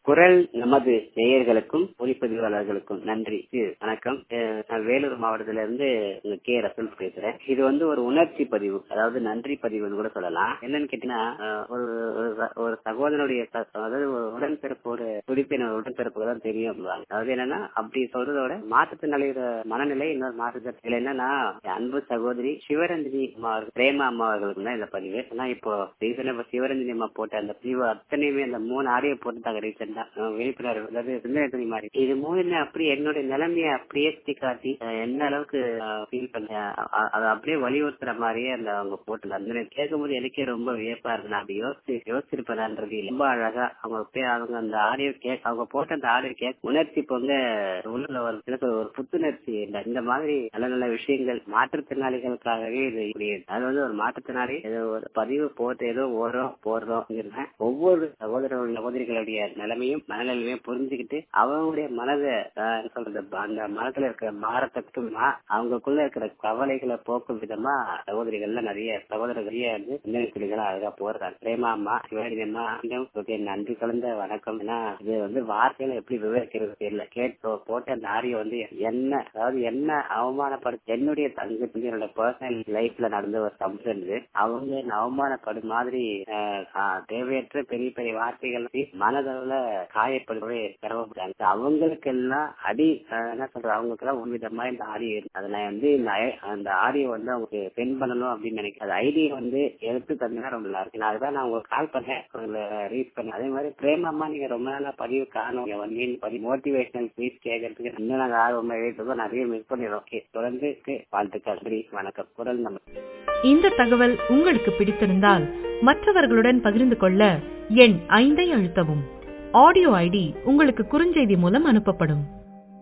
குரல் நமது நேயர்களுக்கும் ஒளிப்பதிவாளர்களுக்கும் நன்றி இது வணக்கம் அஹ் நான் வேலூர் மாவட்டத்தில இருந்து உங்க கே ரசல் பேசுறேன் இது வந்து ஒரு உணர்ச்சி பதிவு அதாவது நன்றி பதிவுன்னு கூட சொல்லலாம் என்னன்னு கேட்டீங்கன்னா அஹ் ஒரு ஒரு ச- ஒரு சகோதரனுடைய ச- அதாவது ஒரு உடன்பிறப்போட துடிப்பின் உடன்பிறப்புக்கு தான் தெரியும் அப்படிவாங்க. அதாவது என்னன்னா அப்படி சொல்றதோட மாற்றத்தினாலையோட மனநிலை இன்னொரு மாற்றத்தில் இதுல என்னன்னா என் அன்பு சகோதரி சிவரஞ்சனி அம்மா அவர்கள், பிரேமா அம்மா அவர்களுக்கு தான் இந்த பதிவு ஆனா இப்போ ரீசனா இப்ப சிவரஞ்சனி அம்மா போட்ட அந்த பதிவு அத்தனையுமே அந்த மூணு ஆடியோ போட்டுட்டாங்க ரீசெண்டா விழிப்புணர்வு அதாவது சிந்தனை மாதிரி இது மூணுமே அப்படி என்னுடைய நிலைமையை அப்படியே சுத்தி காட்டி அஹ், என்ன அளவுக்கு ஃபீல் பண்ண அ- அதை அப்படியே வலியுறுத்துற மாதிரியே அந்த அவங்க போட்டு அந்த கேட்கும்போது எனக்கே ரொம்ப வியப்பா இருக்கு நான் அப்படி யோசிச்சு யோசிச்சிருப்பேன்ன்றது இல்ல. ரொம்ப அழகா அவங்க பே- அவங்க அந்த ஆடியோ கேக் அவங்க போட்ட அந்த ஆடியோ கேக் உணர்ச்சி பொங்க உள்ள ஒரு என்ன சொல்றது, ஒரு புத்துணர்ச்சி இந்த- இந்த மாதிரி நல்ல நல்ல விஷயங்கள் மாற்றுத்திறனாளிகளுக்காகவே இது இப்படி அது வந்து ஒரு மாற்றுத்திறனாளி ஏதோ ஒரு பதிவு போட்டு ஏதோ ஓடுறோம் போடுறோம் ஒவ்வொரு சகோதர சகோதரிகளுடைய நிலைமையும் மனநிலைமையும் புரிஞ்சுக்கிட்டு அவங்களுடைய மனதை ஆஹ், என்ன சொல்றது அந்த மனத்துல இருக்கிற பாரத்துக்கும் அவங்களுக்குள்ள இருக்கிற கவலைகளை போக்கும் விதமா சகோதரிகள்ல நிறைய சகோதரர்களையே வந்து முன்னெடுப்புகளை அழகா போடுறாங்க பிரேமா அம்மா சிவாஜி அம்மா மீண்டும் உங்களுக்கு என் நன்றி கலந்த வணக்கம் ஏன்னா இது வந்து வார்த்தையில எப்படி விவரிக்கிறது தெரியல கேட்டோ போட்ட அந்த ஆடியோ வந்து என்ன அதாவது என்ன அவமானப்படுத்த என்னுடைய தங்கச்சி என்னோட பர்சனல் லைஃப்ல நடந்த ஒரு சம்பவம் இது அவங்க என்னை அவமானப்படும் மாதிரி ஆஹ், ஆஹ், தேவையற்ற பெரிய பெரிய வார்த்தைகள் சொல்லி மனதளவுல காயப்படுறவே சிரமப்பட்டாங்க அவங்களுக்கு எல்லாம் அடி ஆஹ், என்ன சொல்ற அவங்களுக்கு எல்லாம் ஒரு விதமா இந்த ஆடியோ இருக்கு அதை நான் வந்து இந்த ஐ- அந்த ஆடியோ வந்து அவங்களுக்கு சென்ட் பண்ணணும் அப்படின்னு நினைக்கிறேன் அது ஐடியை வந்து எடுத்து தந்தா ரொம்ப நல்லா இருக்கு நான் அதுதான் நான் உங்களுக்கு கால் பண்ணேன் உங்களை ரீச் பண்ணேன் அதே மாதிரி பிரேமம்மா நீங்க ரொம்ப நாளா பதிவு காணும் நீங்க வந்து பதிவு மோட்டிவேஷனல் ஸ்பீச் கேட்கறதுக்கு இன்னும் நாங்க ஆர்வமா எழுதுறோம் நிறைய மிஸ் பண்ணிடுறோம் Okay, தொடர்ந்து வாழ்த்துக்கள் நன்றி வணக்கம் குரல் நம்ம இந்த தகவல் உங்களுக்கு பிடித்திருந்தால் மற்றவர்களுடன் பகிர்ந்து கொள்ள எண் ஐந்தை அழுத்தவும் ஆடியோ ஐடி உங்களுக்கு குறுஞ்செய்தி மூலம் அனுப்பப்படும்